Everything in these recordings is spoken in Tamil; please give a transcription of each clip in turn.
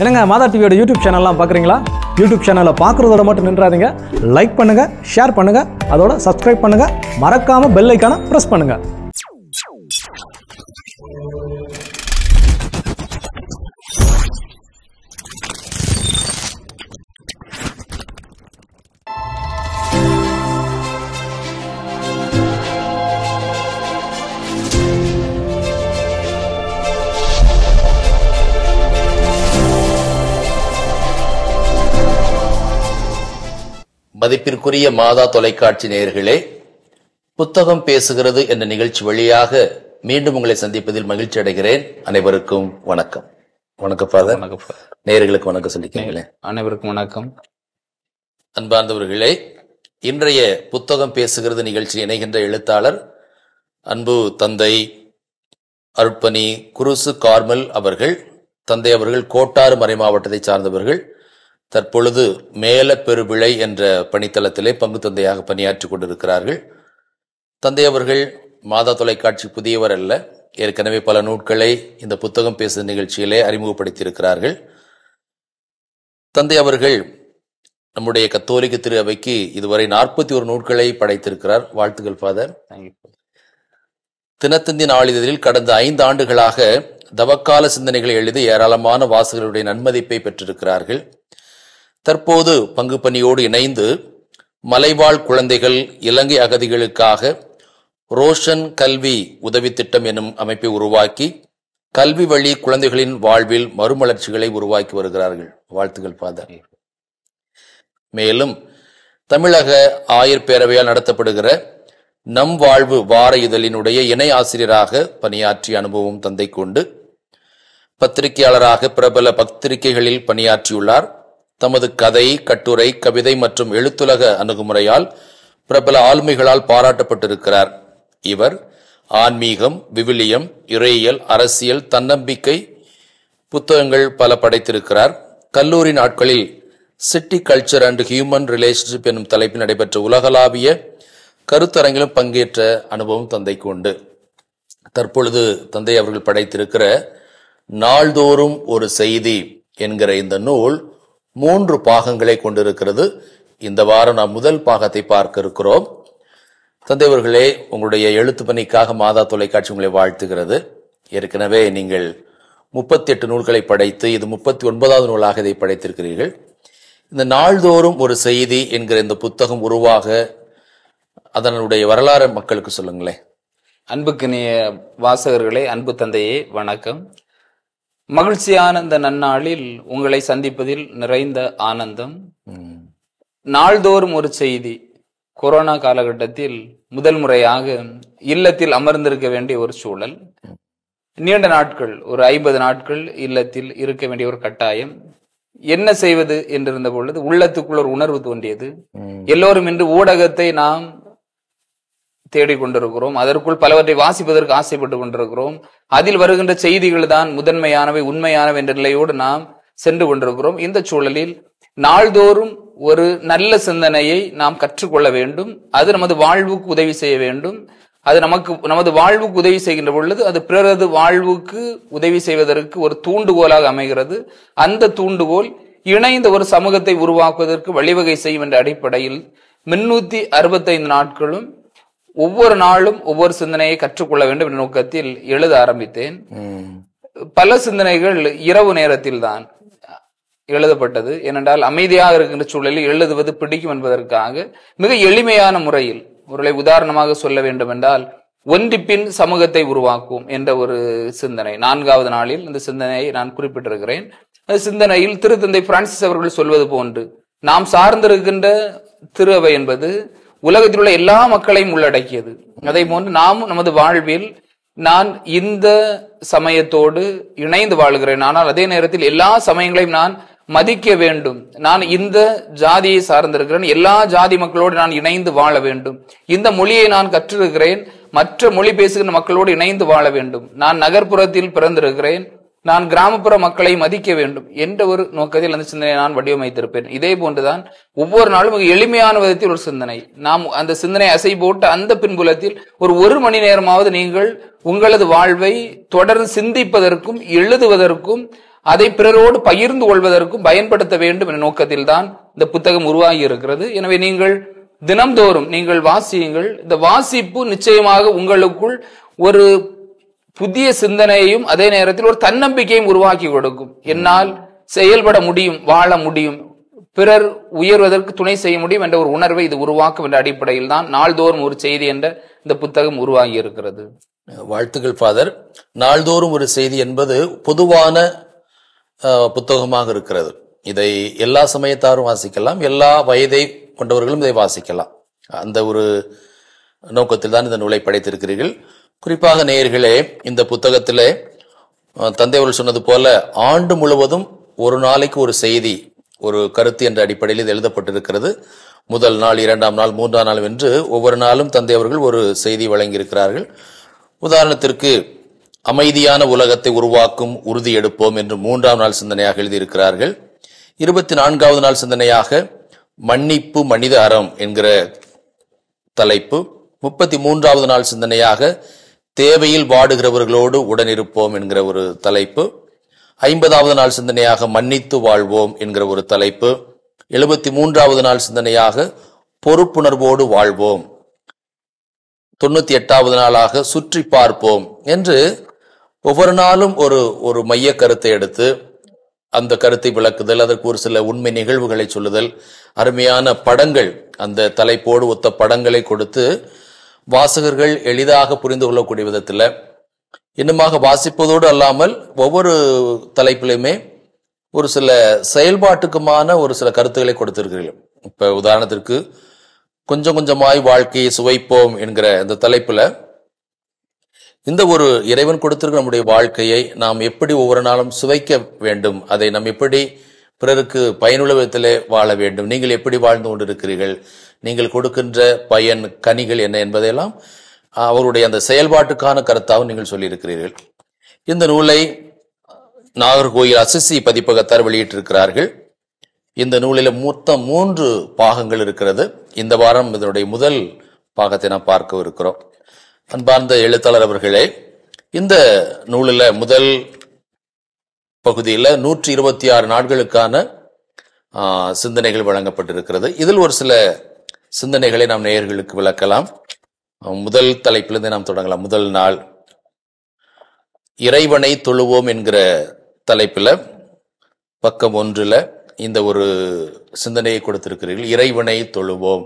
என்னங்க மாதா டிவியோட யூடியூப் சேனல்லாம் பார்க்குறீங்களா யூடியூப் சேனலை பார்க்குறதோட மட்டும் நின்றாதீங்க லைக் பண்ணுங்கள் ஷேர் பண்ணுங்கள் அதோட சப்ஸ்கிரைப் பண்ணுங்கள் மறக்காமல் பெல் ஐக்கானை ப்ரெஸ் பண்ணுங்கள் மதிப்பிற்குரிய மாதா தொலைக்காட்சி நேயர்களே புத்தகம் பேசுகிறது என்ற நிகழ்ச்சி வழியாக மீண்டும் உங்களை சந்திப்பதில் மகிழ்ச்சி அடைகிறேன் அனைவருக்கும் வணக்கம் வணக்கம் ஃபாதர் வணக்கம் சார். நேயர்களுக்கு வணக்கம் சொல்லிக்கிறீங்களே அனைவருக்கும் வணக்கம் அன்பார்ந்தவர்களே இன்றைய புத்தகம் பேசுகிறது நிகழ்ச்சி இணைகின்ற எழுத்தாளர் அன்பு தந்தை அருட்பணி குருசு கார்மல் அவர்கள் தந்தை அவர்கள் கோட்டாறு மறை மாவட்டத்தை சார்ந்தவர்கள் தற்பொழுது மேல பெருவிளை என்ற பணித்தளத்திலே பங்கு தந்தையாக பணியாற்றிக் கொண்டிருக்கிறார்கள் தந்தை அவர்கள் மாதா தொலைக்காட்சி புதியவர் அல்ல ஏற்கனவே பல நூட்களை இந்த புத்தகம் பேசும் நிகழ்ச்சியிலே அறிமுகப்படுத்தியிருக்கிறார்கள் தந்தை அவர்கள் நம்முடைய கத்தோலிக்க திரு அவைக்கு இதுவரை நாற்பத்தி ஒரு நூட்களை படைத்திருக்கிறார் வாழ்த்துக்கள் ஃபாதர் Thank you. தினத்தந்தி நாளிதழில் கடந்த ஐந்து ஆண்டுகளாக தவக்கால சிந்தனைகளை எழுதி ஏராளமான வாசகர்களுடைய நன்மதிப்பை பெற்றிருக்கிறார்கள் தற்போது பங்கு பணியோடு இணைந்து மலைவாழ் குழந்தைகள் இலங்கை அகதிகளுக்காக ரோஷன் கல்வி உதவி திட்டம் எனும் அமைப்பை உருவாக்கி கல்வி வழி குழந்தைகளின் வாழ்வில் மறுமலர்ச்சிகளை உருவாக்கி வருகிறார்கள் வாழ்த்துக்கள் ஃபாதர் மேலும் தமிழக ஆயர் பேரவையால் நடத்தப்படுகிற நம் வாழ்வு வார இதழினுடைய இணை ஆசிரியராக பணியாற்றிய அனுபவம் தந்தை கொண்டு பத்திரிகையாளராக பிரபல பத்திரிகைகளில் பணியாற்றியுள்ளார் தமது கதை கட்டுரை கவிதை மற்றும் எழுத்துலக அணுகுமுறையால் பிரபல ஆளுமைகளால் பாராட்டப்பட்டிருக்கிறார் இவர் ஆன்மீகம் விவிலியம் இறையியல் அரசியல் தன்னம்பிக்கை புத்தகங்கள் பல படைத்திருக்கிறார் கல்லூரி நாட்களில் city culture and human relationship என்னும் தலைப்பில் நடைபெற்ற உலகளாவிய கருத்தரங்கிலும் பங்கேற்ற அனுபவம் தந்தைக்கு உண்டு தற்பொழுது தந்தை அவர்கள் படைத்திருக்கிற நாள்தோறும் ஒரு செய்தி என்கிற இந்த நூல் மூன்று பாகங்களை கொண்டிருக்கிறது இந்த வாரம் நாம் முதல் பாகத்தை பார்க்க இருக்கிறோம் தந்தை அவர்களே உங்களுடைய எழுத்து பணிக்காக மாதா தொலைக்காட்சி உங்களை வாழ்த்துகிறது ஏற்கனவே நீங்கள் முப்பத்தி எட்டு நூல்களை படைத்து இது முப்பத்தி ஒன்பதாவது நூலாக இதை படைத்திருக்கிறீர்கள் இந்த நாள்தோறும் ஒரு செய்தி என்கிற இந்த புத்தகம் உருவாக அதனுடைய வரலாறு மக்களுக்கு சொல்லுங்களேன் அன்புக்கினிய வாசகர்களே அன்பு தந்தையே வணக்கம் மகிழ்ச்சியான இந்த நன்னாளில் உங்களை சந்திப்பதில் நிறைந்த ஆனந்தம் ம். நாள்தோறும் ஒரு செய்தி கொரோனா காலகட்டத்தில் முதல் முறையாக இல்லத்தில் அமர்ந்திருக்க வேண்டிய ஒரு சூழல் நீண்ட நாட்கள் ஒரு ஐம்பது நாட்கள் இல்லத்தில் இருக்க வேண்டிய ஒரு கட்டாயம் என்ன செய்வது என்றிருந்த பொழுது உள்ளத்துக்குள் ஒரு உணர்வு தோன்றியது ம். எல்லோரும் இன்று ஊடகத்தை நாம் தேடிக் கொண்டிருக்கிறோம் அதற்குள் பலவற்றை வாசிப்பதற்கு ஆசைப்பட்டு கொண்டிருக்கிறோம் அதில் வருகின்ற செய்திகள் தான் முதன்மையானவை உண்மையானவை என்ற நிலையோடு நாம் சென்று கொண்டிருக்கிறோம் இந்த சூழலில் நாள்தோறும் ஒரு நல்ல சிந்தனையை நாம் கற்றுக்கொள்ள வேண்டும் அது நமது வாழ்வுக்கு உதவி செய்ய வேண்டும் அது நமக்கு நமது வாழ்வுக்கு உதவி செய்கின்ற பொழுது அது பிறரது வாழ்வுக்கு உதவி செய்வதற்கு ஒரு தூண்டுகோலாக அமைகிறது அந்த தூண்டுகோல் இணைந்த ஒரு சமூகத்தை உருவாக்குவதற்கு வழிவகை செய்யும் என்ற அடிப்படையில் முன்னூத்தி அறுபத்தைந்து நாட்களும் ஒவ்வொரு நாளும் ஒவ்வொரு சிந்தனையை கற்றுக்கொள்ள வேண்டும் என்ற நோக்கத்தில் எழுத ஆரம்பித்தேன் ம். பல சிந்தனைகள் இரவு நேரத்தில் தான் எழுதப்பட்டது ஏனென்றால் அமைதியாக இருக்கின்ற சூழலில் எழுதுவது பிடிக்கும் என்பதற்காக மிக எளிமையான முறையில் ஒருளை உதாரணமாக சொல்ல வேண்டும் என்றால் ஒன்றிப்பின் சமூகத்தை உருவாக்குவோம் என்ற ஒரு சிந்தனை நான்காவது நாளில் இந்த சிந்தனையை நான் குறிப்பிட்டிருக்கிறேன் அந்த சிந்தனையில் திருத்தந்தை பிரான்சிஸ் அவர்கள் சொல்வது போன்று நாம் சார்ந்திருக்கின்ற திரு அவை என்பது உலகத்தில் உள்ள எல்லா மக்களையும் உள்ளடக்கியது அதே போன்று நாமும் நமது வாழ்வில் நான் இந்த சமயத்தோடு இணைந்து வாழ்கிறேன் ஆனால் அதே நேரத்தில் எல்லா சமயங்களையும் நான் மதிக்க வேண்டும் நான் இந்த ஜாதியை சார்ந்திருக்கிறேன் எல்லா ஜாதி மக்களோடு நான் இணைந்து வாழ வேண்டும் இந்த மொழியை நான் கற்றிருக்கிறேன் மற்ற மொழி பேசுகின்ற மக்களோடு இணைந்து வாழ வேண்டும் நான் நகர்ப்புறத்தில் பிறந்திருக்கிறேன் நான் கிராமப்புற மக்களை மதிக்க வேண்டும் என்ற ஒரு நோக்கத்தில் அந்த சிந்தனையை நான் வடிவமைத்திருப்பேன் இதே போன்றுதான் ஒவ்வொரு நாளும் மிக எளிமையான விதத்தில் ஒரு சிந்தனை நாம் அந்த சிந்தனை அசை போட்டு அந்த பின்புலத்தில் ஒரு ஒரு மணி நேரமாவது நீங்கள் உங்களது வாழ்வை தொடர்ந்து சிந்திப்பதற்கும் எழுதுவதற்கும் அதை பிறரோடு பகிர்ந்து கொள்வதற்கும் பயன்படுத்த வேண்டும் என்ற நோக்கத்தில் தான் இந்த புத்தகம் உருவாகி இருக்கிறது எனவே நீங்கள் தினம்தோறும் நீங்கள் வாசியுங்கள் இந்த வாசிப்பு நிச்சயமாக உங்களுக்குள் ஒரு புதிய சிந்தனையையும் அதே நேரத்தில் ஒரு தன்னம்பிக்கையும் உருவாக்கி கொடுக்கும் என்னால் செயல்பட முடியும் வாழ முடியும் பிறர் உயர்வதற்கு துணை செய்ய முடியும் என்ற ஒரு உணர்வை இது உருவாக்கும் என்ற அடிப்படையில் தான் நாள்தோறும் ஒரு செய்தி என்ற இந்த புத்தகம் உருவாகி இருக்கிறது வாழ்த்துக்கள் ஃபாதர் நாள்தோறும் ஒரு செய்தி என்பது பொதுவான அஹ், புத்தகமாக இருக்கிறது இதை எல்லா சமயத்தாரும் வாசிக்கலாம் எல்லா வயதை கொண்டவர்களும் இதை வாசிக்கலாம் அந்த ஒரு நோக்கத்தில் தான் இந்த நூலை படைத்திருக்கிறீர்கள் குறிப்பாக நேயர்களே இந்த புத்தகத்திலே அஹ், தந்தை அவர்கள் சொன்னது போல ஆண்டு முழுவதும் ஒரு நாளைக்கு ஒரு செய்தி ஒரு கருத்து என்ற அடிப்படையில் இது எழுதப்பட்டிருக்கிறது முதல் நாள் இரண்டாம் நாள் மூன்றாம் நாள் என்று ஒவ்வொரு நாளும் தந்தை அவர்கள் ஒரு செய்தி வழங்கியிருக்கிறார்கள் உதாரணத்திற்கு அமைதியான உலகத்தை உருவாக்கும் உறுதி எடுப்போம் என்று மூன்றாம் நாள் சிந்தனையாக எழுதியிருக்கிறார்கள் இருபத்தி நான்காவது நாள் சிந்தனையாக மன்னிப்பு மனித அறம் என்கிற தலைப்பு முப்பத்தி மூன்றாவது நாள் சிந்தனையாக தேவையில் வாடுகிறவர்களோடு உடனிருப்போம் என்கிற ஒரு தலைப்பு ஐம்பதாவது நாள் சிந்தனையாக மன்னித்து வாழ்வோம் என்கிற ஒரு தலைப்பு எழுபத்தி மூன்றாவது நாள் சிந்தனையாக பொறுப்புணர்வோடு வாழ்வோம் தொண்ணூத்தி எட்டாவது நாளாக சுற்றி பார்ப்போம் என்று ஒவ்வொரு நாளும் ஒரு ஒரு மைய கருத்தை எடுத்து அந்த கருத்தை விளக்குதல் அதற்கு ஒரு சில உண்மை நிகழ்வுகளை சொல்லுதல் அருமையான படங்கள் அந்த தலைப்போடு ஒத்த படங்களை கொடுத்து வாசகர்கள் எளிதாக புரிந்து கொள்ளக்கூடிய விதத்தில் இன்னுமாக வாசிப்பதோடு அல்லாமல் ஒவ்வொரு தலைப்பிலுமே ஒரு சில செயல்பாட்டுக்குமான ஒரு சில கருத்துக்களை கொடுத்திருக்கிறீர்கள் இப்ப உதாரணத்திற்கு கொஞ்சம் கொஞ்சமாய் வாழ்க்கையை சுவைப்போம் என்கிற இந்த தலைப்புல இந்த ஒரு இறைவன் கொடுத்திருக்கிற நம்முடைய வாழ்க்கையை நாம் எப்படி ஒவ்வொரு நாளும் சுவைக்க வேண்டும் அதை நாம் எப்படி பிறருக்கு பயனுள்ள விதத்திலே வாழ வேண்டும் நீங்கள் எப்படி வாழ்ந்து கொண்டிருக்கிறீர்கள் நீங்கள் கொடுக்கின்ற பயன் கனிகள் என்ன என்பதையெல்லாம் அவருடைய அந்த செயல்பாட்டுக்கான கருத்தாகவும் நீங்கள் சொல்லியிருக்கிறீர்கள் இந்த நூலை நாகர்கோயில் அசிசி பதிப்பகத்தார் வெளியிட்டிருக்கிறார்கள் இந்த நூலில மொத்தம் மூன்று பாகங்கள் இருக்கிறது இந்த வாரம் இதனுடைய முதல் பாகத்தை நாம் பார்க்க இருக்கிறோம் அன்பார்ந்த எழுத்தாளர் அவர்களே இந்த நூலில் முதல் பகுதியில் நூற்றி இருபத்தி ஆறு நாட்களுக்கான ஆ, சிந்தனைகள் வழங்கப்பட்டிருக்கிறது இதில் ஒரு சில சிந்தனைகளை நாம் நேயர்களுக்கு விளக்கலாம் ஆ, முதல் தலைப்பிலிருந்து நாம் தொடங்கலாம் முதல் நாள் இறைவனை தொழுவோம் என்கிற தலைப்பில் பக்கம் ஒன்றுல இந்த ஒரு சிந்தனையை கொடுத்திருக்கிறீர்கள் இறைவனை தொழுவோம்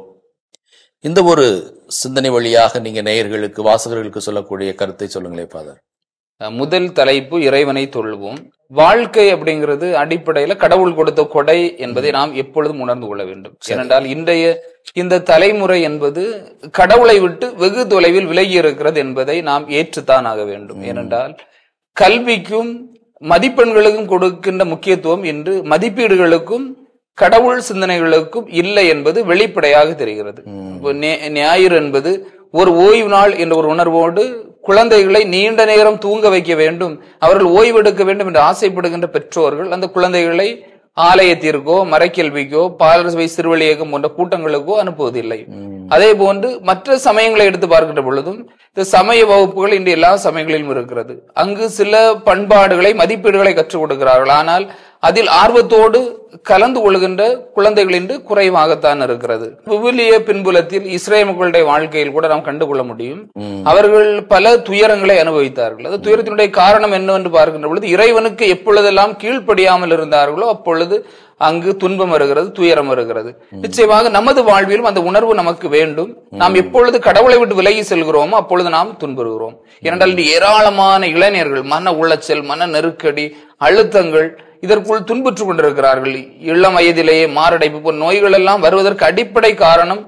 இந்த ஒரு சிந்தனை வழியாக நீங்க நேயர்களுக்கு வாசகர்களுக்கு சொல்லக்கூடிய கருத்தை சொல்லுங்களே ஃபாதர் அஹ் முதல் தலைப்பு இறைவனை தொழுவோம் வாழ்க்கை அப்படிங்கிறது அடிப்படையில கடவுள் கொடுத்த கொடை என்பதை நாம் எப்பொழுதும் உணர்ந்து கொள்ள வேண்டும் ஏனென்றால் இன்றைய இந்த தலைமுறை என்பது கடவுளை விட்டு வெகு தொலைவில் விலகி இருக்கிறது என்பதை நாம் ஏற்றுத்தான் ஆக வேண்டும் ஏனென்றால் கல்விக்கும் மதிப்பெண்களுக்கும் கொடுக்கின்ற முக்கியத்துவம் இன்று மதிப்பீடுகளுக்கும் கடவுள் சிந்தனைகளுக்கும் இல்லை என்பது வெளிப்படையாக தெரிகிறது இப்போ நே- ஞாயிறு என்பது ஒரு ஓய்வு நாள் என்ற ஒரு உணர்வோடு குழந்தைகளை நீண்ட நேரம் தூங்க வைக்க வேண்டும் அவர்கள் ஓய்வெடுக்க வேண்டும் என்று ஆசைப்படுகின்ற பெற்றோர்கள் அந்த குழந்தைகளை ஆலயத்திற்கோ மறைக்கல்விக்கோ பாலசபை சிறுவழி இயக்கம் போன்ற கூட்டங்களுக்கோ அனுப்புவதில்லை அதே போன்று மற்ற சமயங்களை எடுத்து பார்க்கின்ற பொழுதும் இந்த சமய வகுப்புகள் இன்று எல்லா சமயங்களிலும் இருக்கிறது அங்கு சில பண்பாடுகளை மதிப்பீடுகளை கற்றுக் கொடுக்கிறார்கள் ஆனால் அதில் ஆர்வத்தோடு கலந்து கொள்கின்ற குழந்தைகள் இன்று குறைவாகத்தான் இருக்கிறது விவிலிய பின்புலத்தில் இஸ்ரேல் மக்களுடைய வாழ்க்கையில் கூட நாம் கண்டுகொள்ள முடியும் அவர்கள் பல துயரங்களை அனுபவித்தார்கள் அது துயரத்தினுடைய காரணம் என்னவென்று பார்க்கின்ற பொழுது இறைவனுக்கு எப்பொழுதெல்லாம் கீழ்ப்படியாமல் இருந்தார்களோ அப்பொழுது அங்கு துன்பம் வருகிறது துயரம் வருகிறது நிச்சயமாக நமது வாழ்விலும் அந்த உணர்வு நமக்கு வேண்டும் நாம் எப்பொழுது கடவுளை விட்டு விலகி செல்கிறோமோ அப்பொழுது நாம் துன்புறுகிறோம் ஏனென்றால் இன்று ஏராளமான இளைஞர்கள் மன உளைச்சல் மன நெருக்கடி அழுத்தங்கள் இதற்குள் துன்புற்று கொண்டிருக்கிறார்கள் இளம் வயதிலேயே மாரடைப்பு போன்ற நோய்கள் எல்லாம் வருவதற்கு அடிப்படை காரணம்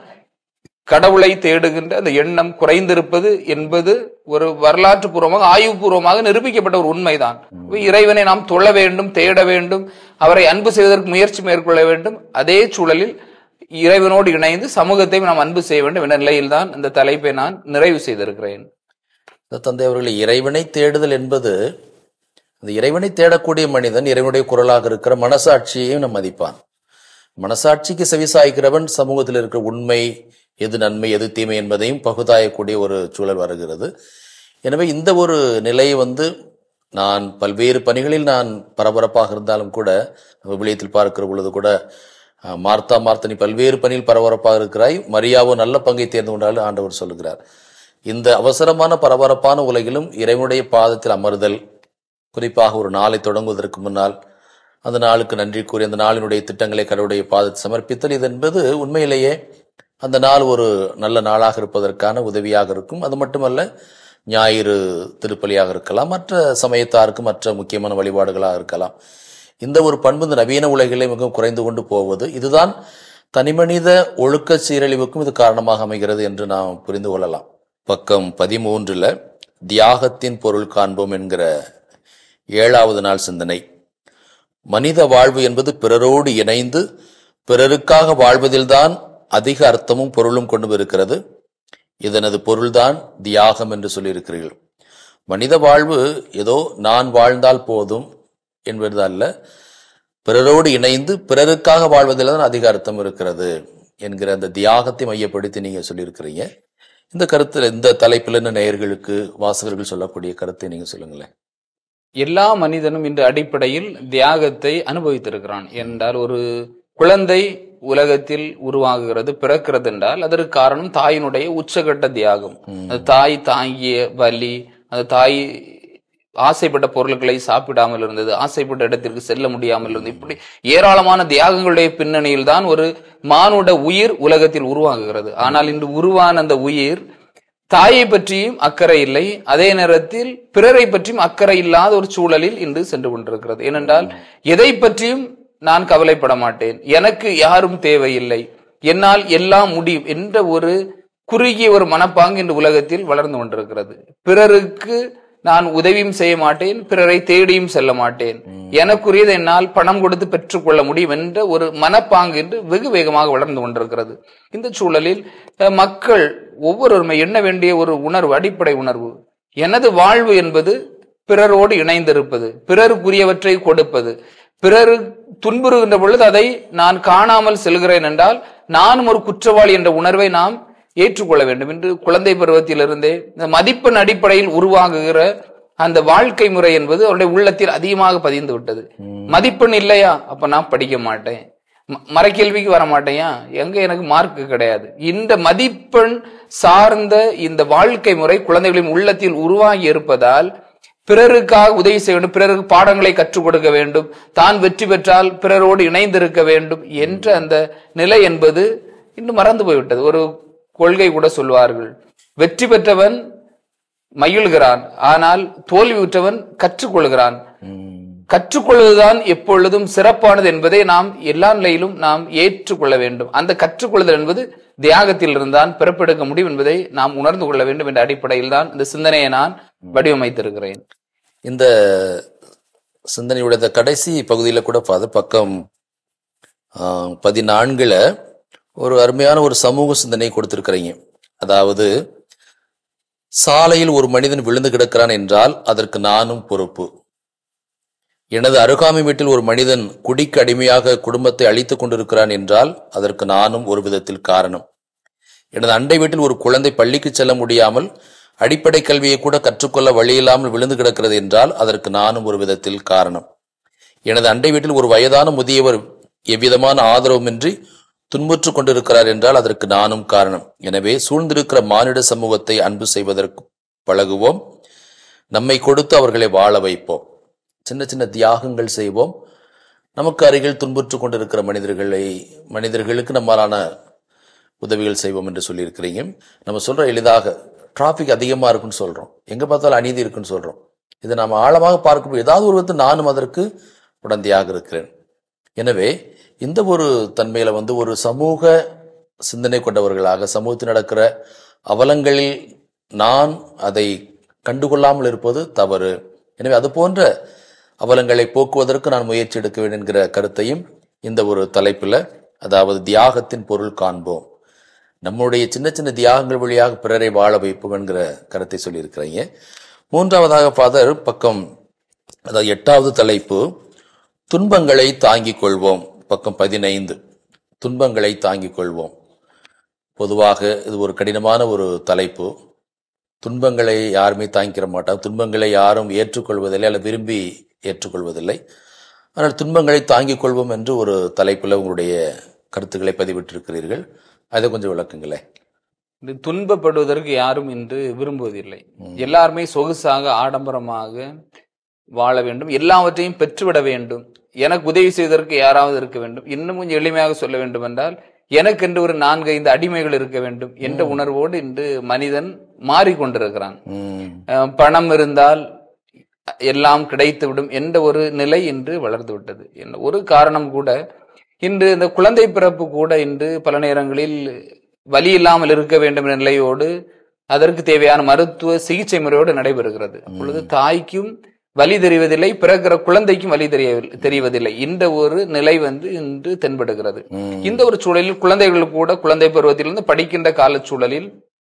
கடவுளை தேடுகின்ற அந்த எண்ணம் குறைந்திருப்பது என்பது ஒரு வரலாற்று பூர்வமாக ஆய்வுபூர்வமாக நிரூபிக்கப்பட்ட ஒரு உண்மைதான் இப்ப இறைவனை நாம் தொழ வேண்டும் தேட வேண்டும் அவரை அன்பு செய்வதற்கு முயற்சி மேற்கொள்ள வேண்டும் அதே சூழலில் இறைவனோடு இணைந்து சமூகத்தையும் நாம் அன்பு செய்ய வேண்டும் என்ற நிலையில்தான் இந்த தலைப்பை நான் நிறைவு செய்திருக்கிறேன் இந்த தந்தை அவர்களை இறைவனை தேடுதல் என்பது அந்த இறைவனை தேடக்கூடிய மனிதன் இறைவனுடைய குரலாக இருக்கிற மனசாட்சியையும் நம்ம மதிப்பான் மனசாட்சிக்கு செவிசாய்க்கிறவன் சமூகத்தில் இருக்கிற உண்மை எது நன்மை எது தீமை என்பதையும் பகுதாயக்கூடிய ஒரு சூழல் வருகிறது எனவே இந்த ஒரு நிலை வந்து நான் பல்வேறு பணிகளில் நான் பரபரப்பாக இருந்தாலும் கூட விவிலியத்தில் பார்க்கிற பொழுது கூட அஹ், மார்த்தா மார்த்தனி பல்வேறு பணியில் பரபரப்பாக இருக்கிறாய் மரியாவோ நல்ல பங்கை தேர்ந்து கொண்டாலும் ஆண்டவர் சொல்லுகிறார் இந்த அவசரமான பரபரப்பான உலகிலும் இறைவனுடைய பாதத்தில் அமர்தல் குறிப்பாக ஒரு நாளை தொடங்குவதற்கு முன்னால் அந்த நாளுக்கு நன்றி கூறி அந்த நாளினுடைய திட்டங்களை கடவுளுடைய பாதத்தில் சமர்ப்பித்தல் இது என்பது உண்மையிலேயே அந்த நாள் ஒரு நல்ல நாளாக இருப்பதற்கான உதவியாக இருக்கும் அது மட்டுமல்ல ஞாயிறு திருப்பலியாக இருக்கலாம் மற்ற சமயத்தாருக்கு மற்ற முக்கியமான வழிபாடுகளாக இருக்கலாம் இந்த ஒரு பண்பு இந்த நவீன உலகிலே மிகவும் குறைந்து கொண்டு போவது இதுதான் தனிமனித ஒழுக்க சீரழிவுக்கும் இது காரணமாக அமைகிறது என்று நாம் புரிந்து கொள்ளலாம் பக்கம் பதிமூன்றுல தியாகத்தின் பொருள் காண்போம் என்கிற ஏழாவது நாள் சிந்தனை மனித வாழ்வு என்பது பிறரோடு இணைந்து பிறருக்காக வாழ்வதில்தான் அதிக அர்த்தமும் பொருளும் கொண்டு இருக்கிறது இதனது பொருள்தான் தியாகம் என்று சொல்லியிருக்கிறீர்கள் மனித வாழ்வு ஏதோ நான் வாழ்ந்தால் போதும் என்பது அல்ல பிறரோடு இணைந்து பிறருக்காக வாழ்வதில் தான் அதிக அர்த்தம் இருக்கிறது என்கிற அந்த தியாகத்தை மையப்படுத்தி நீங்க சொல்லியிருக்கிறீங்க இந்த கருத்துல இந்த தலைப்பில் என்ன நேயர்களுக்கு வாசகர்கள் சொல்லக்கூடிய கருத்தை நீங்க சொல்லுங்களேன் எல்லா மனிதனும் இன்று அடிப்படையில் தியாகத்தை அனுபவித்திருக்கிறான் என்றால் ஒரு குழந்தை உலகத்தில் உருவாகுகிறது பிறக்கிறது என்றால் அதற்கு காரணம் தாயினுடைய உச்சகட்ட தியாகம் அந்த தாய் தாங்கிய வலி அந்த தாய் ஆசைப்பட்ட பொருட்களை சாப்பிடாமல் இருந்தது ஆசைப்பட்ட இடத்திற்கு செல்ல முடியாமல் இருந்தது இப்படி ஏராளமான தியாகங்களுடைய பின்னணியில் தான் ஒரு மானுட உயிர் உலகத்தில் உருவாகுகிறது ஆனால் இன்று உருவான அந்த உயிர் தாயை பற்றியும் அக்கறை இல்லை அதே நேரத்தில் பிறரை பற்றியும் அக்கறை இல்லாத ஒரு சூழலில் இன்று சென்று கொண்டிருக்கிறது ஏனென்றால் எதை பற்றியும் நான் கவலைப்பட மாட்டேன் எனக்கு யாரும் தேவையில்லை என்னால் எல்லாம் முடியும் என்ற ஒரு குறுகிய ஒரு மனப்பாங்கு இந்த உலகத்தில் வளர்ந்து கொண்டிருக்கிறது பிறருக்கு நான் உதவியும் செய்ய மாட்டேன் பிறரை தேடியும் செல்ல மாட்டேன் எனக்குரியதை என்னால் பணம் கொடுத்து பெற்றுக்கொள்ள முடியும் என்ற ஒரு மனப்பாங்கு என்று வெகு வேகமாக வளர்ந்து கொண்டிருக்கிறது இந்த சூழலில் அஹ், மக்கள் ஒவ்வொருவருமே எண்ண வேண்டிய ஒரு உணர்வு அடிப்படை உணர்வு எனது வாழ்வு என்பது பிறரோடு இணைந்திருப்பது பிறருக்குரியவற்றை கொடுப்பது பிறர் துன்புறுகின்ற பொழுது அதை நான் காணாமல் செல்கிறேன் என்றால் நானும் ஒரு குற்றவாளி என்ற உணர்வை நாம் ஏற்றுக்கொள்ள வேண்டும் என்று குழந்தை பருவத்திலிருந்தே இந்த மதிப்பெண் அடிப்படையில் உருவாகுகிற அந்த வாழ்க்கை முறை என்பது அவருடைய உள்ளத்தில் அதிகமாக பதிந்து விட்டது மதிப்பெண் இல்லையா அப்ப நான் படிக்க மாட்டேன் ம- மறைக்கேள்விக்கு வர மாட்டேயா எங்க எனக்கு மார்க் கிடையாது இந்த மதிப்பெண் சார்ந்த இந்த வாழ்க்கை முறை குழந்தைகளின் உள்ளத்தில் உருவாகி இருப்பதால் பிறருக்காக உதவி செய்ய வேண்டும் பிறருக்கு பாடங்களை கற்றுக் கொடுக்க வேண்டும் தான் வெற்றி பெற்றால் பிறரோடு இணைந்திருக்க வேண்டும் என்ற அந்த நிலை என்பது இன்னும் மறந்து போய்விட்டது ஒரு கொள்கை கூட சொல்வார்கள் வெற்றி பெற்றவன் மகிழ்கிறான் ஆனால் தோல்வியுற்றவன் கற்றுக்கொள்கிறான் கற்றுக்கொள்வதுதான் எப்பொழுதும் சிறப்பானது என்பதை நாம் எல்லா நிலையிலும் நாம் ஏற்றுக்கொள்ள வேண்டும் அந்த கற்றுக்கொள்ளுதல் என்பது தியாகத்தில் இருந்தான் பிறப்பெடுக்க முடியும் என்பதை நாம் உணர்ந்து கொள்ள வேண்டும் என்ற அடிப்படையில் தான் இந்த சிந்தனையை நான் வடிவமைத்திருக்கிறேன் இந்த சிந்தனையுடைய இந்த கடைசி பகுதியில் கூட பார்த்து பக்கம் ஆஹ், பதினான்குல ஒரு அருமையான ஒரு சமூக சிந்தனை கொடுத்திருக்கிறீங்க அதாவது சாலையில் ஒரு மனிதன் விழுந்து கிடக்கிறான் என்றால் அதற்கு நானும் பொறுப்பு எனது அருகாமை வீட்டில் ஒரு மனிதன் குடிக்கு அடிமையாக குடும்பத்தை அழித்துக் கொண்டிருக்கிறான் என்றால் அதற்கு நானும் ஒரு விதத்தில் காரணம் எனது அண்டை வீட்டில் ஒரு குழந்தை பள்ளிக்கு செல்ல முடியாமல் அடிப்படை கல்வியை கூட கற்றுக்கொள்ள வழியில்லாமல் விழுந்து கிடக்கிறது என்றால் அதற்கு நானும் ஒரு விதத்தில் காரணம் எனது அண்டை வீட்டில் ஒரு வயதான முதியவர் எவ்விதமான ஆதரவுமின்றி துன்புற்றுக் கொண்டிருக்கிறார் என்றால் அதற்கு நானும் காரணம் எனவே சூழ்ந்திருக்கிற மானிட சமூகத்தை அன்பு செய்வதற்கு பழகுவோம் நம்மை கொடுத்து அவர்களை வாழ வைப்போம் சின்ன சின்ன தியாகங்கள் செய்வோம் நமக்கு அருகில் துன்புற்றுக் கொண்டிருக்கிற மனிதர்களை மனிதர்களுக்கு நம்மளான உதவிகள் செய்வோம் என்று சொல்லியிருக்கிறீங்க நம்ம சொல்ற எளிதாக டிராஃபிக் அதிகமா இருக்குன்னு சொல்றோம் எங்க பார்த்தாலும் அநீதி இருக்குன்னு சொல்றோம் இதை நாம ஆழமாக பார்க்கும்போது ஏதாவது ஒரு விதத்தில் நானும் அதற்கு உடந்தையாக இருக்கிறேன் எனவே இந்த ஒரு தன்மையில வந்து ஒரு சமூக சிந்தனை கொண்டவர்களாக சமூகத்தில் நடக்கிற அவலங்களில் நான் அதை கண்டுகொள்ளாமல் இருப்பது தவறு எனவே அது போன்ற அவலங்களை போக்குவதற்கு நான் முயற்சி எடுக்க வேண்டும் என்கிற கருத்தையும் இந்த ஒரு தலைப்பில் அதாவது தியாகத்தின் பொருள் காண்போம் நம்முடைய சின்ன சின்ன தியாகங்கள் வழியாக பிறரை வாழ வைப்போம் என்கிற கருத்தை சொல்லியிருக்கிறீங்க மூன்றாவதாக ஃபாதர் பக்கம் அதாவது எட்டாவது தலைப்பு துன்பங்களை தாங்கிக் கொள்வோம் பக்கம் பதினைந்து துன்பங்களை தாங்கிக் கொள்வோம் பொதுவாக இது ஒரு கடினமான ஒரு தலைப்பு துன்பங்களை யாருமே தாங்கிக்கிற மாட்டாங்க துன்பங்களை யாரும் ஏற்றுக்கொள்வதில்லை அல்லது விரும்பி ஏற்றுக்கொள்வதில்லை ஆனால் துன்பங்களை தாங்கிக் கொள்வோம் என்று ஒரு தலைப்பில் உங்களுடைய கருத்துக்களை பதிவிட்டிருக்கிறீர்கள் அதை கொஞ்சம் விளக்குங்களேன் இது துன்பப்படுவதற்கு யாரும் இன்று விரும்புவதில்லை எல்லாருமே சொகுசாக ஆடம்பரமாக வாழ வேண்டும் எல்லாவற்றையும் பெற்றுவிட வேண்டும் எனக்கு உதவி செய்வதற்கு யாராவது இருக்க வேண்டும் இன்னும் கொஞ்சம் எளிமையாக சொல்ல வேண்டும் என்றால் எனக்கென்று ஒரு நான்கு ஐந்து அடிமைகள் இருக்க வேண்டும் என்ற உணர்வோடு இன்று மனிதன் மாறிக்கொண்டிருக்கிறான் ம், அஹ் பணம் இருந்தால் எல்லாம் கிடைத்துவிடும் என்ற ஒரு நிலை இன்று வளர்ந்து விட்டது என்ன ஒரு காரணம் கூட இன்று இந்த குழந்தை பிறப்பு கூட இன்று பல நேரங்களில் வலி இல்லாமல் இருக்க வேண்டும் என்ற நிலையோடு அதற்கு தேவையான மருத்துவ சிகிச்சை முறையோடு நடைபெறுகிறது அப்பொழுது தாய்க்கும் வலி தெரிவதில்லை பிறக்கிற குழந்தைக்கும் வலி தெரிய தெரிவதில்லை இந்த ஒரு நிலை வந்து இன்று தென்படுகிறது ம். இந்த ஒரு சூழலில் குழந்தைகள் கூட குழந்தை பருவத்திலிருந்து படிக்கின்ற கால சூழலில்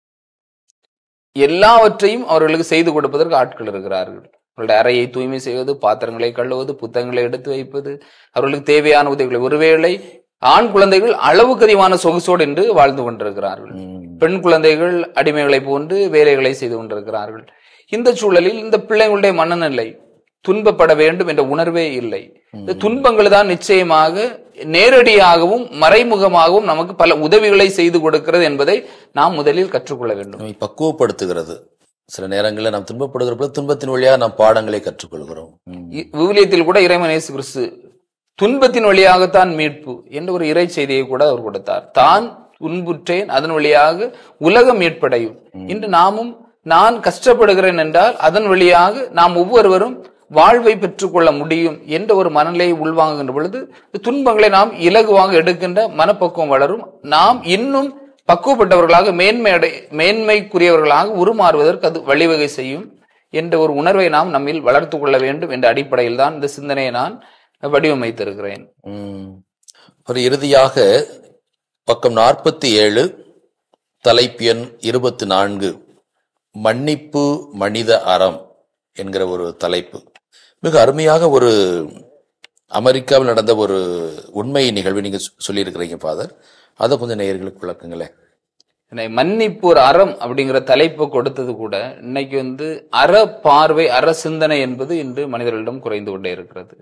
எல்லாவற்றையும் அவர்களுக்கு செய்து கொடுப்பதற்கு ஆட்கள் இருக்கிறார்கள் அவர்களுடைய அறையை தூய்மை செய்வது பாத்திரங்களை கழுவுவது புத்தகங்களை எடுத்து வைப்பது அவர்களுக்கு தேவையான உதவிகளை ஒருவேளை ஆண் குழந்தைகள் அளவுக்கு அதிகமான சொகுசோடு என்று வாழ்ந்து கொண்டிருக்கிறார்கள் ம். பெண் குழந்தைகள் அடிமைகளை போன்று வேலைகளை செய்து கொண்டிருக்கிறார்கள் இந்த சூழலில் இந்த பிள்ளைகளுடைய மனநிலை துன்பப்பட வேண்டும் என்ற உணர்வே இல்லை இந்த துன்பங்கள் தான் நிச்சயமாக நேரடியாகவும் மறைமுகமாகவும் நமக்கு பல உதவிகளை செய்து கொடுக்கிறது என்பதை நாம் முதலில் கற்றுக்கொள்ள வேண்டும் நம்மை பக்குவப்படுத்துகிறது சில நேரங்களில் நாம் துன்பப்படுகிற பொழுது துன்பத்தின் வழியாக நாம் பாடங்களை கற்றுக்கொள்கிறோம் ம். இ- விவிலியத்தில் கூட இறைவன் இயேசு கிறிஸ்து துன்பத்தின் வழியாகத்தான் மீட்பு என்ற ஒரு இறை செய்தியை கூட அவர் கொடுத்தார் தான் துன்புற்றேன் அதன் வழியாக உலகம் மீட்படையும் இன்று நாமும் நான் கஷ்டப்படுகிறேன் என்றால் அதன் வழியாக நாம் ஒவ்வொருவரும் வாழ்வை பெற்றுக்கொள்ள முடியும் என்ற ஒரு மனநிலையை உள்வாங்குகின்ற பொழுது இந்த துன்பங்களை நாம் இலகுவாக எடுக்கின்ற மனப்பக்குவம் வளரும் நாம் இன்னும் பக்குவப்பட்டவர்களாக மேன்மை அடை மேன்மைக்குரியவர்களாக உருமாறுவதற்கு அது வழிவகை செய்யும் என்ற ஒரு உணர்வை நாம் நம்மில் வளர்த்து கொள்ள வேண்டும் என்ற அடிப்படையில் தான் இந்த சிந்தனையை நான் வடிவமைத்திருக்கிறேன் ம். ஒரு இறுதியாக பக்கம் நாற்பத்தி ஏழு தலைப்பு எண் இருபத்தி நான்கு மன்னிப்பு மனித அறம் என்கிற ஒரு தலைப்பு மிக அருமையாக ஒரு அமெரிக்காவில் நடந்த ஒரு உண்மை நிகழ்வு நீங்க சொ- சொல்லியிருக்கிறீங்க ஃபாதர் அதை கொஞ்சம் நேயர்களுக்கு விளக்குங்களேன் என்னை மன்னிப்பு ஒரு அறம் அப்படிங்கிற தலைப்பு கொடுத்தது கூட இன்னைக்கு வந்து அற பார்வை அற சிந்தனை என்பது இன்று மனிதர்களிடம் குறைந்து கொண்டே இருக்கிறது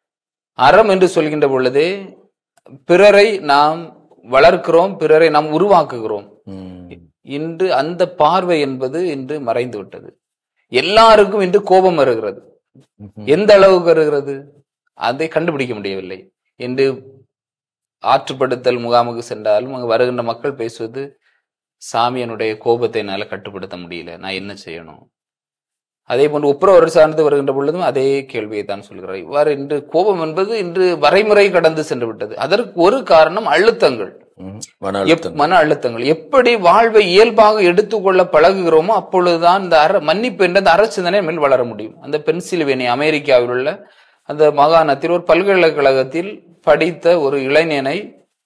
அறம் என்று சொல்கின்ற பொழுதே பிறரை நாம் வளர்க்கிறோம் பிறரை நாம் உருவாக்குகிறோம் ம். இன்று அந்த பார்வை என்பது இன்று மறைந்து விட்டது எல்லாருக்கும் இன்று கோபம் வருகிறது எந்த அளவுக்கு வருகிறது அதை கண்டுபிடிக்க முடியவில்லை என்று ஆற்றுப்படுத்தல் முகாமுக்கு சென்றாலும் அங்கு வருகின்ற மக்கள் பேசுவது சாமியனுடைய கோபத்தை என்னால கட்டுப்படுத்த முடியல நான் என்ன செய்யணும் அதே போன்று ஒப்புரவர் சார்ந்து வருகின்ற பொழுதும் அதே கேள்வியை தான் சொல்கிறார் இவ்வாறு இன்று கோபம் என்பது இன்று வரைமுறை கடந்து சென்று விட்டது அதற்கு ஒரு காரணம் அழுத்தங்கள் ம். மன எப்- அழுத்தம் மன அழுத்தங்கள் எப்படி வாழ்வை இயல்பாக எடுத்துக்கொள்ள பழகுகிறோமோ அப்பொழுதுதான் இந்த அற மன்னிப்பு என்ற அந்த அரசிந்தனை மேல் வளர முடியும் அந்த பென்சில்வேனியா அமெரிக்காவில் உள்ள அந்த மாகாணத்தில் ஒரு பல்கலைக்கழகத்தில் படித்த ஒரு இளைஞனை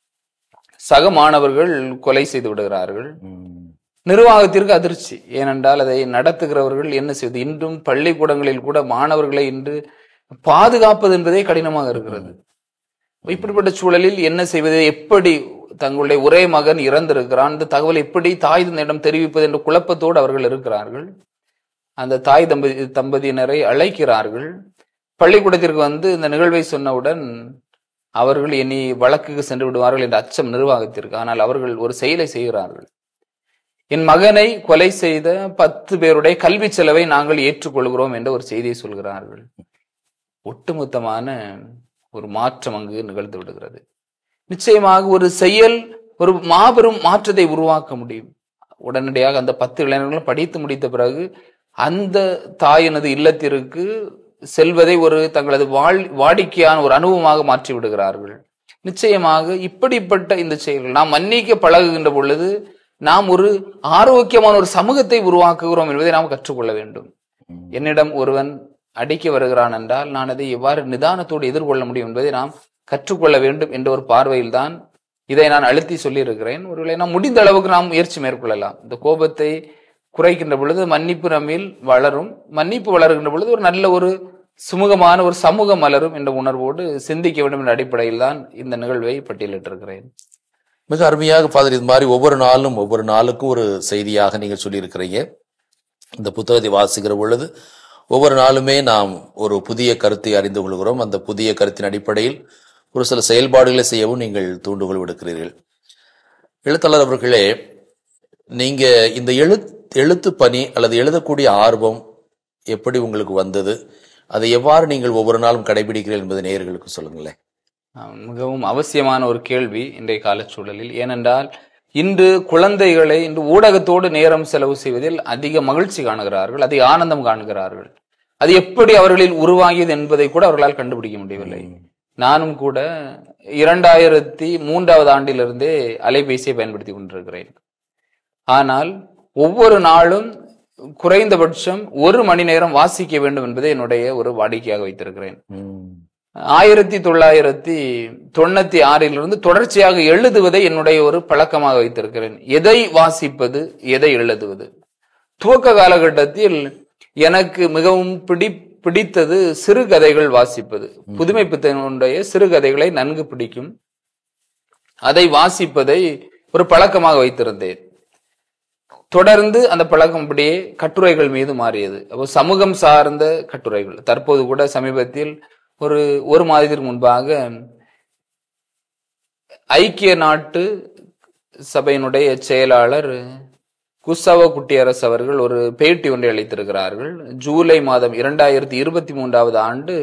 சக மாணவர்கள் கொலை செய்து விடுகிறார்கள் ம். நிர்வாகத்திற்கு அதிர்ச்சி ஏனென்றால் அதை நடத்துகிறவர்கள் என்ன செய்வது இன்றும் பள்ளிக்கூடங்களில் கூட மாணவர்களை இன்று பாதுகாப்பது என்பதே கடினமாக இருக்கிறது இப்படிப்பட்ட சூழலில் என்ன செய்வது எப்படி தங்களுடைய ஒரே மகன் இறந்திருக்கிறான் இந்த தகவல் எப்படி தாய் தந்தையிடம் தெரிவிப்பது என்ற குழப்பத்தோடு அவர்கள் இருக்கிறார்கள் அந்த தாய் தம்பதி தம்பதியினரை அழைக்கிறார்கள் பள்ளிக்கூடத்திற்கு வந்து இந்த நிகழ்வை சொன்னவுடன் அவர்கள் இனி வழக்குக்கு சென்று விடுவார்கள் என்ற அச்சம் நிர்வாகத்திற்கு ஆனால் அவர்கள் ஒரு செயலை செய்கிறார்கள் என் மகனை கொலை செய்த பத்து பேருடைய கல்வி செலவை நாங்கள் ஏற்றுக்கொள்கிறோம் என்ற ஒரு செய்தியை சொல்கிறார்கள் ஒட்டுமொத்தமான ஒரு மாற்றம் அங்கு நிகழ்ந்து விடுகிறது நிச்சயமாக ஒரு செயல் ஒரு மாபெரும் மாற்றத்தை உருவாக்க முடியும் உடனடியாக அந்த பத்து இளைஞர்களும் படித்து முடித்த பிறகு அந்த தாயினது இல்லத்திற்கு செல்வதை ஒரு தங்களது வாழ் வாடிக்கையான ஒரு அனுபவமாக மாற்றி விடுகிறார்கள் நிச்சயமாக இப்படிப்பட்ட இந்த செயல்கள் நாம் மன்னிக்க பழகுகின்ற பொழுது நாம் ஒரு ஆரோக்கியமான ஒரு சமூகத்தை உருவாக்குகிறோம் என்பதை நாம் கற்றுக்கொள்ள வேண்டும் என்னிடம் ஒருவன் அடிக்க வருகிறான் என்றால் நான் அதை எவ்வாறு நிதானத்தோடு எதிர்கொள்ள முடியும் என்பதை நாம் கற்றுக்கொள்ள வேண்டும் என்ற ஒரு பார்வையில்தான் இதை நான் அழுத்தி சொல்லியிருக்கிறேன் ஒருவேளை நாம் முடிந்த அளவுக்கு நாம் முயற்சி மேற்கொள்ளலாம் இந்த கோபத்தை குறைக்கின்ற பொழுது மன்னிப்பு நம்மில் வளரும் மன்னிப்பு வளர்கின்ற பொழுது ஒரு நல்ல ஒரு சுமூகமான ஒரு சமூகம் மலரும் என்ற உணர்வோடு சிந்திக்க வேண்டும் என்ற அடிப்படையில் தான் இந்த நிகழ்வை பட்டியலிட்டிருக்கிறேன் மிக அருமையாக ஃபாதர் இது மாதிரி ஒவ்வொரு நாளும் ஒவ்வொரு நாளுக்கும் ஒரு செய்தியாக நீங்கள் சொல்லியிருக்கிறீங்க இந்த புத்தகத்தை வாசிக்கிற பொழுது ஒவ்வொரு நாளுமே நாம் ஒரு புதிய கருத்தை அறிந்து கொள்கிறோம் அந்த புதிய கருத்தின் அடிப்படையில் ஒரு சில செயல்பாடுகளை செய்யவும் நீங்கள் தூண்டுகோல் விடுக்கிறீர்கள் எழுத்தாளர் அவர்களே நீங்க இந்த எழு எழுத்து பணி அல்லது எழுதக்கூடிய ஆர்வம் எப்படி உங்களுக்கு வந்தது அதை எவ்வாறு நீங்கள் ஒவ்வொரு நாளும் கடைபிடிக்கிறீர்கள் என்பதை நேயர்களுக்கு சொல்லுங்களேன் ஆம், மிகவும் அவசியமான ஒரு கேள்வி இன்றைய காலச்சூழலில் ஏனென்றால் இன்று குழந்தைகளை இன்று ஊடகத்தோடு நேரம் செலவு செய்வதில் அதிக மகிழ்ச்சி காணுகிறார்கள் அதிக ஆனந்தம் காணுகிறார்கள் அது எப்படி அவர்களில் உருவாகியது என்பதை கூட அவர்களால் கண்டுபிடிக்க முடியவில்லை நானும் கூட இரண்டாயிரத்தி மூன்றாவது ஆண்டிலிருந்தே அலைபேசியை பயன்படுத்தி கொண்டிருக்கிறேன் ஆனால் ஒவ்வொரு நாளும் குறைந்தபட்சம் ஒரு மணி நேரம் வாசிக்க வேண்டும் என்பதை என்னுடைய ஒரு வாடிக்கையாக வைத்திருக்கிறேன் ஆயிரத்தி தொள்ளாயிரத்தி தொண்ணூத்தி ஆறிலிருந்து தொடர்ச்சியாக எழுதுவதை என்னுடைய ஒரு பழக்கமாக வைத்திருக்கிறேன் எதை வாசிப்பது எதை எழுதுவது துவக்க காலகட்டத்தில் எனக்கு மிகவும் பிடி பிடித்தது சிறுகதைகள் வாசிப்பது புதுமை பித்தனுடைய சிறுகதைகளை நன்கு பிடிக்கும் அதை வாசிப்பதை ஒரு பழக்கமாக வைத்திருந்தேன் தொடர்ந்து அந்த பழக்கம் அப்படியே கட்டுரைகள் மீது மாறியது அப்போ சமூகம் சார்ந்த கட்டுரைகள் தற்போது கூட சமீபத்தில் ஒரு ஒரு மாதத்திற்கு முன்பாக ஐக்கிய நாட்டு சபையினுடைய செயலாளர் குசவ குட்டியரசு அவர்கள் ஒரு பேட்டி ஒன்றை அளித்திருக்கிறார்கள் ஜூலை மாதம் இரண்டாயிரத்தி இருபத்தி மூன்றாவது ஆண்டு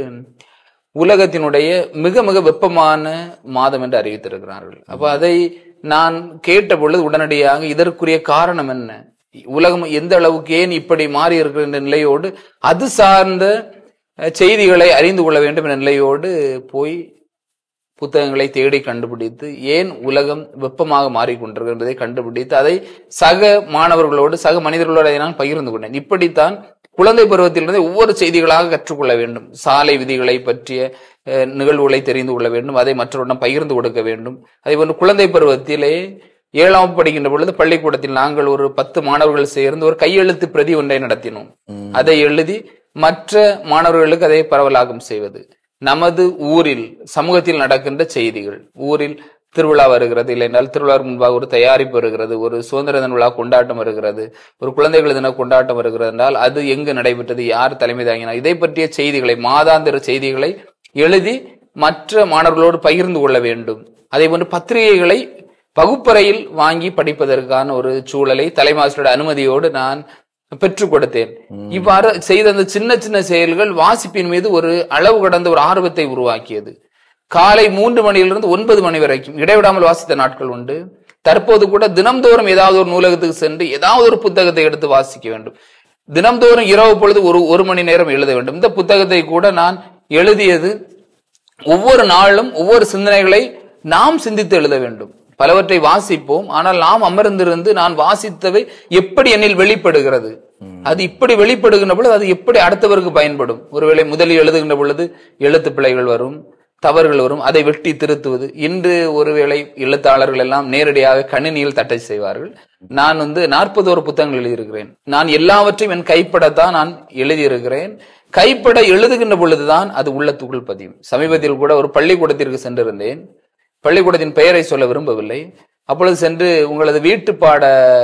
உலகத்தினுடைய மிக மிக வெப்பமான மாதம் என்று அறிவித்திருக்கிறார்கள் அப்ப அதை நான் கேட்ட பொழுது உடனடியாக இதற்குரிய காரணம் என்ன உலகம் எந்த அளவுக்கு ஏன் இப்படி மாறி இருக்கின்ற நிலையோடு அது சார்ந்த அஹ், செய்திகளை அறிந்து கொள்ள வேண்டும் என்ற நிலையோடு போய் புத்தகங்களை தேடி கண்டுபிடித்து ஏன் உலகம் வெப்பமாக மாறிக்கொண்டிருக்கிறது என்பதை கண்டுபிடித்து அதை சக மாணவர்களோடு சக மனிதர்களோடு அதை நான் பகிர்ந்து கொண்டேன் இப்படித்தான் குழந்தை பருவத்திலிருந்து ஒவ்வொரு செய்திகளாக கற்றுக்கொள்ள வேண்டும் சாலை விதிகளை பற்றிய அஹ், நிகழ்வுகளை தெரிந்து கொள்ள வேண்டும் அதை மற்றவரிடம் பகிர்ந்து கொடுக்க வேண்டும் அதே போன்று குழந்தை பருவத்திலே ஏழாம் வகுப்பு படிக்கின்ற பொழுது பள்ளிக்கூடத்தில் நாங்கள் ஒரு பத்து மாணவர்கள் சேர்ந்து ஒரு கையெழுத்து பிரதி ஒன்றை நடத்தினோம் அதை எழுதி மற்ற மாணவர்களுக்கு அதை பரவலாக்கம் செய்வது நமது ஊரில் சமூகத்தில் நடக்கின்ற செய்திகள் ஊரில் திருவிழா வருகிறது இல்லை என்றால் திருவிழாவுக்கு முன்பாக ஒரு தயாரிப்பு வருகிறது ஒரு சுதந்திர தின விழா கொண்டாட்டம் வருகிறது ஒரு குழந்தைகள் தின கொண்டாட்டம் வருகிறது என்றால் அது எங்கு நடைபெற்றது யார் தலைமை தாங்கினார் இதை பற்றிய செய்திகளை மாதாந்திர செய்திகளை எழுதி மற்ற மாணவர்களோடு பகிர்ந்து கொள்ள வேண்டும் அதே போன்று பத்திரிகைகளை வகுப்பறையில் வாங்கி படிப்பதற்கான ஒரு சூழலை தலைமாஸ்டரோட அனுமதியோடு நான் பெற்றுக் கொடுத்தேன் இவ்வாறு செய்த அந்த சின்ன சின்ன செயல்கள் வாசிப்பின் மீது ஒரு அளவு கடந்த ஒரு ஆர்வத்தை உருவாக்கியது காலை மூன்று மணியிலிருந்து ஒன்பது மணி வரைக்கும் இடைவிடாமல் வாசித்த நாட்கள் உண்டு தற்போது கூட தினம்தோறும் ஏதாவது ஒரு நூலகத்துக்கு சென்று ஏதாவது ஒரு புத்தகத்தை எடுத்து வாசிக்க வேண்டும் தினம்தோறும் இரவு பொழுது ஒரு ஒரு மணி நேரம் எழுத வேண்டும் இந்த புத்தகத்தை கூட நான் எழுதியது ஒவ்வொரு நாளும் ஒவ்வொரு சிந்தனைகளை நாம் சிந்தித்து எழுத வேண்டும் பலவற்றை வாசிப்போம் ஆனால் நாம் அமர்ந்திருந்து நான் வாசித்தவை எப்படி என்னில் வெளிப்படுகிறது அது இப்படி வெளிப்படுகின்ற பொழுது அது எப்படி அடுத்தவருக்கு பயன்படும் ஒருவேளை முதலில் எழுதுகின்ற பொழுது எழுத்து பிழைகள் வரும் தவறுகள் வரும் அதை வெட்டி திருத்துவது இன்று ஒருவேளை எழுத்தாளர்கள் எல்லாம் நேரடியாக கணினியில் தட்டை செய்வார்கள் நான் வந்து நாற்பதோரு புத்தகங்கள் எழுதியிருக்கிறேன் நான் எல்லாவற்றையும் என் கைப்படத்தான் நான் எழுதியிருக்கிறேன் கைப்பட எழுதுகின்ற பொழுதுதான் அது உள்ளத்துக்குள் பதியும் சமீபத்தில் கூட ஒரு பள்ளிக்கூடத்திற்கு சென்றிருந்தேன் பள்ளிக்கூடத்தின் பெயரை சொல்ல விரும்பவில்லை அப்பொழுது சென்று உங்களது வீட்டு பாட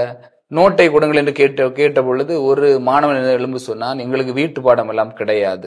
நோட்டை கொடுங்கள் என்று கேட்ட கேட்ட பொழுது ஒரு மாணவன் எழும்பு சொன்னான் எங்களுக்கு வீட்டு பாடம் எல்லாம் கிடையாது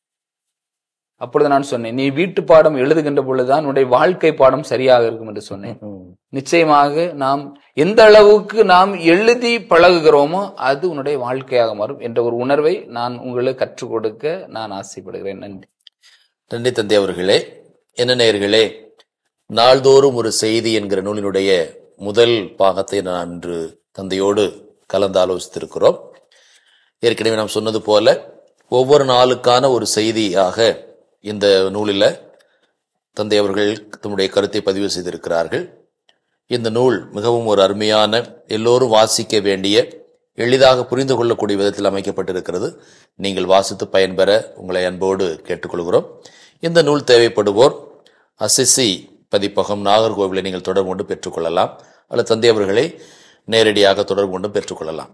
அப்பொழுது நான் சொன்னேன் நீ வீட்டு பாடம் எழுதுகின்ற பொழுதுதான் உன்னுடைய வாழ்க்கை பாடம் சரியாக இருக்கும் என்று சொன்னேன் நிச்சயமாக நாம் எந்த அளவுக்கு நாம் எழுதி பழகுகிறோமோ அது உன்னுடைய வாழ்க்கையாக மாறும் என்ற ஒரு உணர்வை நான் உங்களுக்கு கற்றுக் கொடுக்க நான் ஆசைப்படுகிறேன் நன்றி நன்றி தந்தை அவர்களே என்ன நேயர்களே நாள்தோறும் ஒரு செய்தி என்கிற நூலினுடைய முதல் பாகத்தை நான் இன்று தந்தையோடு கலந்து ஆலோசித்திருக்கிறோம் ஏற்கனவே நாம் சொன்னது போல ஒவ்வொரு நாளுக்கான ஒரு செய்தியாக இந்த நூலில் தந்தை அவர்கள் தம்முடைய கருத்தை பதிவு செய்திருக்கிறார்கள் இந்த நூல் மிகவும் ஒரு அருமையான எல்லோரும் வாசிக்க வேண்டிய எளிதாக புரிந்து கொள்ளக்கூடிய விதத்தில் அமைக்கப்பட்டிருக்கிறது நீங்கள் வாசித்து பயன்பெற உங்களை அன்போடு கேட்டுக்கொள்கிறோம் இந்த நூல் தேவைப்படுவோர் அசிசி பதிப்பகம் நாகர்கோவிலை நீங்கள் தொடர்பு கொண்டு பெற்றுக்கொள்ளலாம் அல்லது தந்தை அவர்களை நேரடியாக தொடர்பு கொண்டு பெற்றுக்கொள்ளலாம்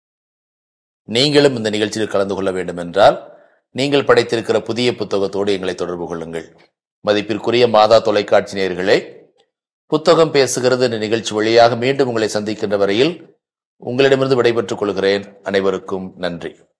நீங்களும் இந்த நிகழ்ச்சியில் கலந்து கொள்ள வேண்டும் என்றால் நீங்கள் படைத்திருக்கிற புதிய புத்தகத்தோடு எங்களை தொடர்பு கொள்ளுங்கள் மதிப்பிற்குரிய மாதா தொலைக்காட்சி நேயர்களே புத்தகம் பேசுகிறது என்ற நிகழ்ச்சி வழியாக மீண்டும் உங்களை சந்திக்கின்ற வரையில் உங்களிடமிருந்து விடைபெற்றுக் கொள்கிறேன் அனைவருக்கும் நன்றி